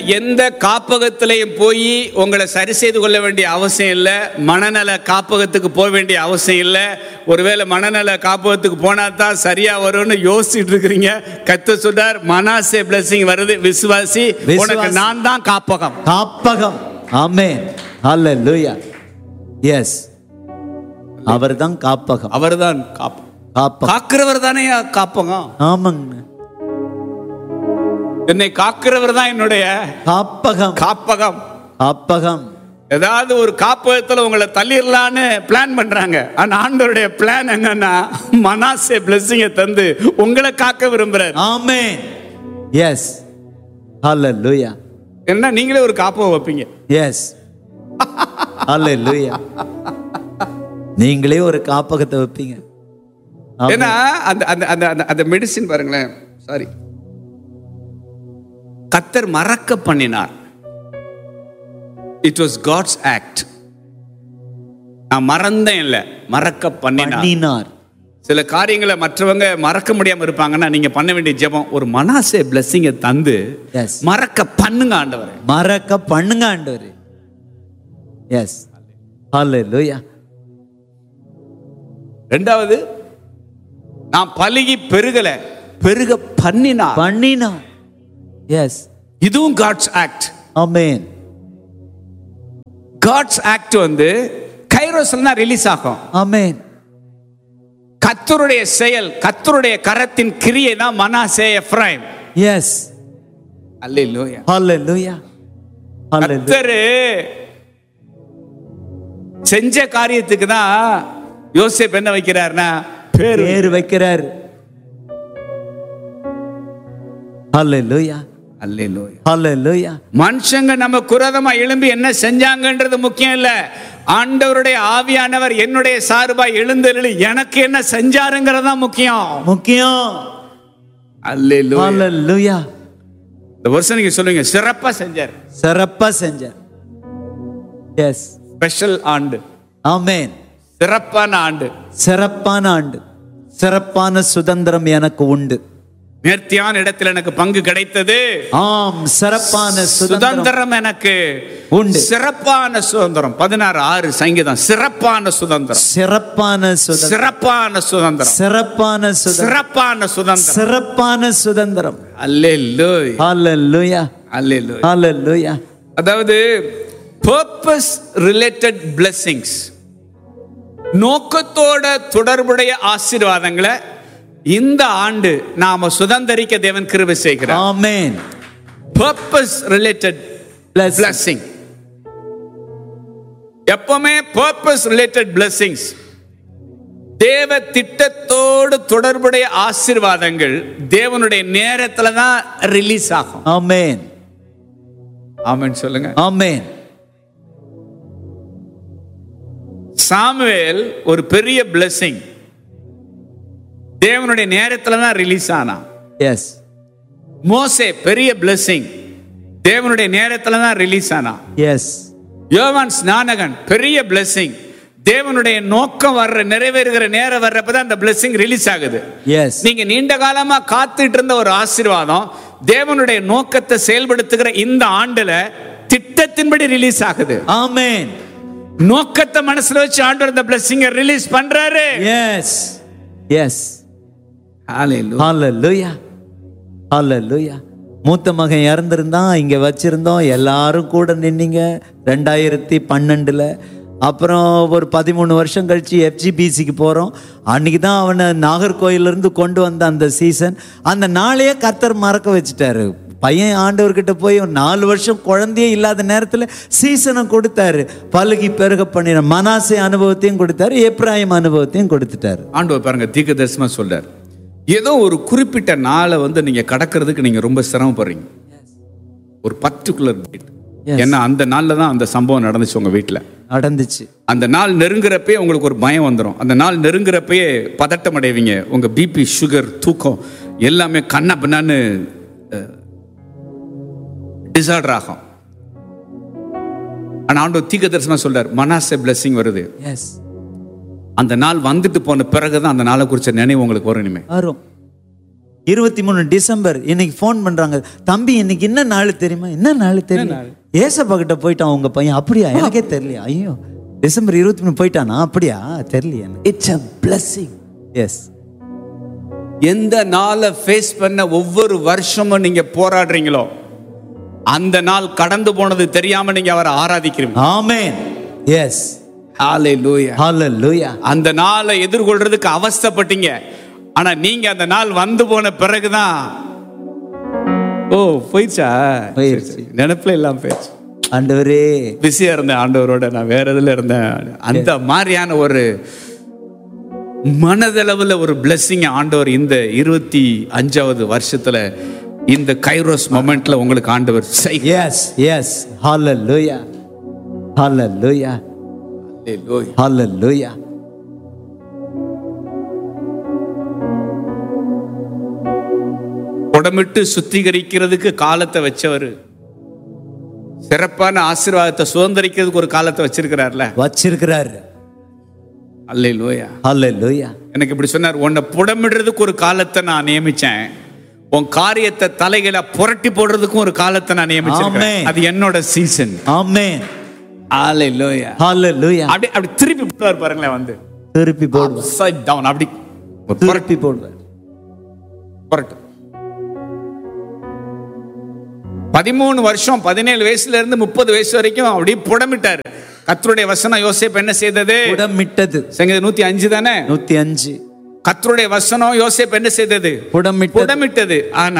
எந்த காப்பகத்திலையும் போய் உங்களை சரி செய்து கொள்ள வேண்டிய அவசியம் இல்லை மனநல காப்பகத்துக்கு போக வேண்டிய அவசியம் இல்லை ஒருவேளை மனநல காப்பகத்துக்கு போனா தான் சரியா வரும்னு யோசிச்சுட்டு இருக்கிறீங்க கத்த சொல்றார் மனாசே பிளஸிங் வருது விசுவாசி விசுவாசி. உனக்கு நான் தான் காப்பகம் காப்பகம் ஆமென் ஹalleluya எஸ் அவர்தான் காப்பகம் அவர்தான் காப்பகம் காப்பகம் காக்கிறவர் தானே காப்பகம் ஆமாங்க என்னை காக்கிறவர் தான் என்னுடைய காப்பகம் காப்பகம் காப்பகம் ஏதாவது ஒரு காப்பகத்துல உங்களை தள்ளிடலான்னு பிளான் பண்றாங்க ஆனா ஆண்டவருடைய பிளான் என்னன்னா மனாசே பிளஸிங்க தந்து உங்களை காக்க விரும்புறாரு ஆமென் எஸ் ஹalleluya என்ன நீங்களே ஒரு காப்பகம் வைப்பீங்க எஸ் ஹalleluya நீங்களே ஒரு காப்பகத்தை வைப்பீங்க ஆமென். ஏன்னா அந்த அந்த அந்த அந்த- அந்த மெடிசின் பாருங்களேன் சாரி கத்தர் மறக்க பண்ணினார் இட் வாஸ் காட்ஸ் ஆக்ட் நான் மறந்தேன் இல்ல மறக்க பண்ணினார் பண்ணினார் சில காரியங்களை மற்றவங்க மறக்க முடியாம இருப்பாங்கன்னா நீங்க பண்ண வேண்டிய ஜெபம் ஒரு மனாசே பிளஸ்ஸிங்கை தந்து Yes. மறக்க பண்ணுங்க ஆண்டவரே மறக்க பண்ணுங்க ஆண்டவர் எஸ் ஹalleluya ரெண்டாவது நான் பலுகி பெருகல பெருக பண்ணினார் பண்ணினார் எஸ் இதுவும் God's act amen God's act வந்து கைரோஸ்ல தான் ரிலீஸ் ஆகும் ஆமென் கத்தருடைய செயல் கத்தருடைய கரத்தின் கிரியை தான் மனாசே எஃப்ரைம் எஸ் அல்லேலூயா ஹalleluya ஹalleluya கத்தரு செஞ்ச காரியத்துக்கு தான் யோசேப் என்ன வைக்கிறார்னா பேரு பேர் வைக்கிறார் ஹalleluya அல்லேலூயா ஹalleluya மனுஷங்க நம்ம குரதமா எழும்பி என்ன செஞ்சாங்கன்றது முக்கியம் இல்ல ஆண்டவருடைய ஆவியானவர் என்னுடைய சார்பா எழுந்தருளி எனக்கு என்ன செஞ்சாருங்கிறது தான் முக்கியம் முக்கியம் அல்லேலூயா ஹalleluya இந்த வருஷம் நீங்க சொல்லுங்க சிறப்பா செஞ்சார் சிறப்பா செஞ்சார் எஸ் ஸ்பெஷல் ஆண்டு ஆமென் சிறப்பான ஆண்டு சிறப்பான ஆண்டு சிறப்பான சுதந்திரம் எனக்கு உண்டு நேர்த்தியான இடத்தில் எனக்கு பங்கு கிடைத்தது ஆம் சிறப்பான சுதந்திரம் சுதந்திரம் எனக்கு உண்டு. சிறப்பான சுதந்திரம் பதினாறு ஆறு சங்கீதம் சிறப்பான சுதந்திரம் சிறப்பான சுதந்திரம் சிறப்பான சுதந்திரம் சிறப்பான சுதந்திரம் சிறப்பான சுதந்திரம் சிறப்பான சுதந்திரம் அல்லேலூயா ஹalleluya அல்லேலூயா ஹalleluya அதாவது பர்பஸ் ரிலேட்டட் பிளெஸிங்ஸ் நோக்கத்தோட தொடர்புடைய ஆசீர்வாதங்களை இந்த ஆண்டு நாம சுதந்திரிக்க தேவன் கிருபை செய்கிறார் amen purpose related Blessing. blessing எப்பவுமே பர்பஸ் ரிலேட்டட் blessings தேவ திட்டத்தோடு தொடர்புடைய ஆசீர்வாதங்கள் தேவனுடைய நேரத்துல தான் ரிலீஸ் ஆகும் ஆமென் ஆமென் சொல்லுங்க ஆமென் சாமுவேல் ஒரு பெரிய blessing தேவனுடைய நேரத்துல தான் ரிலீஸ் ஆனான் எஸ் மோசே பெரிய blessing தேவனுடைய நேரத்துல தான் ரிலீஸ் ஆனான் எஸ் யோவான் ஸ்நானகன் பெரிய blessing தேவனுடைய நோக்கம் வர்ற நிறைவேறுகிற நேரம் வர்றப்பதான் அந்த blessing ரிலீஸ் ஆகுது எஸ் நீங்க நீண்ட காலமா காத்துட்டு இருந்த ஒரு ஆசீர்வாதம் தேவனுடைய நோக்கத்தை செயல்படுத்துகிற இந்த ஆண்டுல திட்டத்தின்படி ரிலீஸ் ஆகுது ஆமென் நோக்கத்தை மனசுல வச்சு ஆண்டவர் இந்த blessing ரிலீஸ் பண்றாரு எஸ் எஸ் ஹalleluya ஹalleluya மூத்த மகன் இறந்திருந்தான் இங்க வச்சிருந்தோம் எல்லாரும் கூட நின்னீங்க ரெண்டாயிரத்தி பன்னெண்டுல அப்புறம் ஒரு பதிமூணு வருஷம் கழிச்சு எஃப்ஜிபிசிக்கு போகிறோம் அன்னைக்கு தான் அவனை நாகர்கோயிலிருந்து கொண்டு வந்த அந்த சீசன் அந்த நாளையே கர்த்தர் மறக்க வச்சுட்டாரு பையன் ஆண்டவர்கிட்ட போய் ஒரு நாலு வருஷம் குழந்தையே இல்லாத நேரத்தில் சீசனை கொடுத்தாரு பழுகி பெருக பண்ணின மனாசை அனுபவத்தையும் கொடுத்தாரு எப்ராஹிம் அனுபவத்தையும் கொடுத்துட்டாரு ஆண்டவர் பாருங்க தீர்க்க தரிசனமா சொல்றார் ஏதோ ஒரு குறிப்பிட்ட நாளை வந்து நீங்க கடக்கிறதுக்கு நீங்க ரொம்ப சிரமப்படுறீங்க ஒரு பர்டிகுலர் டேட் Yes. ஏன்னா அந்த நாள்ல தான் அந்த சம்பவம் நடந்துச்சு உங்க வீட்டுல நடந்துச்சு அந்த நாள் நெருங்குறப்பே உங்களுக்கு ஒரு பயம் வந்துடும் அந்த நாள் நெருங்குறப்பயே பதட்டம் அடைவீங்க உங்க பிபி சுகர் தூக்கம் எல்லாமே கண்ணா பின்னான்னு டிசார்டர் ஆகும் ஆனா ஆண்டவர் தீர்க்க தரிசனமா சொல்றார் மனாசே blessing வருது எஸ் அந்த நாள் வந்துட்டு போன பிறகுதான் அந்த நாளை குறிச்ச நினைவு உங்களுக்கு வரும் இனிமே வரும் இருபத்தி மூணு டிசம்பர் இன்னைக்கு ஃபோன் பண்றாங்க தம்பி இன்னைக்கு என்ன நாள் தெரியுமா என்ன நாள் தெரியும் ஏசப்பா கிட்ட போயிட்டான் உங்க பையன் அப்படியா எனக்கே தெரியல ஐயோ டிசம்பர் இருபத்தி மூணு போயிட்டானா அப்படியா தெரியல எனக்கு இட்ஸ் அ பிளஸிங் எஸ் எந்த நாளை ஃபேஸ் பண்ண ஒவ்வொரு வருஷமும் நீங்க போராடுறீங்களோ அந்த நாள் கடந்து போனது தெரியாம நீங்க அவரை ஆராதிக்கிறீங்க ஆமென் எஸ் ஹalleluya ஹalleluya அந்த நாளை எதிர்கொள்றதுக்கு அவஸ்தைப்பட்டீங்க ஆனா நீங்க அந்த நாள் வந்து போன பிறகுதான் ஓ போயிடுச்சா போயிருச்சு. நினைப்புல எல்லாம் போயிடுச்சு ஆண்டவரே பிஸியா இருந்தேன் ஆண்டவரோட நான் வேற இதுல இருந்தேன் அந்த மாதிரியான ஒரு மனதளவுல ஒரு பிளெஸ்ஸிங் ஆண்டவர் இந்த இருபத்தி அஞ்சாவது வருஷத்துல இந்த கைரோஸ் மொமெண்ட்ல உங்களுக்கு ஆண்டவர் செய் எஸ் எஸ் ஹalleluya ஹalleluya ஹalleluya புடமிட்டு சுத்திகரிக்கிறதுக்கு காலத்தை வச்சவர் சிறப்பான ஆசீர்வாதத்தை சுதந்திரிக்கிறதுக்கு ஒரு காலத்தை வச்சிருக்கிறார்ல வச்சிருக்கிறாரு அல்லேலூயா ஹalleluya எனக்கு இப்படி சொன்னார் உன்னை புடமிடுறதுக்கு ஒரு காலத்தை நான் நியமிச்சேன் உன் காரியத்தை தலைகளை புரட்டி போடுறதுக்கும் ஒரு காலத்தை நான் நியமிச்சிருக்கேன் ஆமென். அது என்னோட சீசன் ஆமென் அல்லேலூயா ஹalleluya அப்படி அப்படி திருப்பி போடுவார் பாருங்களேன் வந்து திருப்பி போடுவார் upside down அப்படி ஒரு புரட்டு திருப்பி போடுவார் புரட்டு பதிமூணு வருஷம் பதினேழு வயசுல இருந்து முப்பது வயசு வரைக்கும் அப்படியே புடமிட்டாரு கத்தருடைய வசனம் யோசேப்பு என்ன செய்தது புடமிட்டது சங்கீதம் நூத்தி அஞ்சு தானே நூத்தி அஞ்சு கத்தருடைய வசனம் யோசேப்பு என்ன செய்தது புடமிட்டது புடமிட்டது ஆனா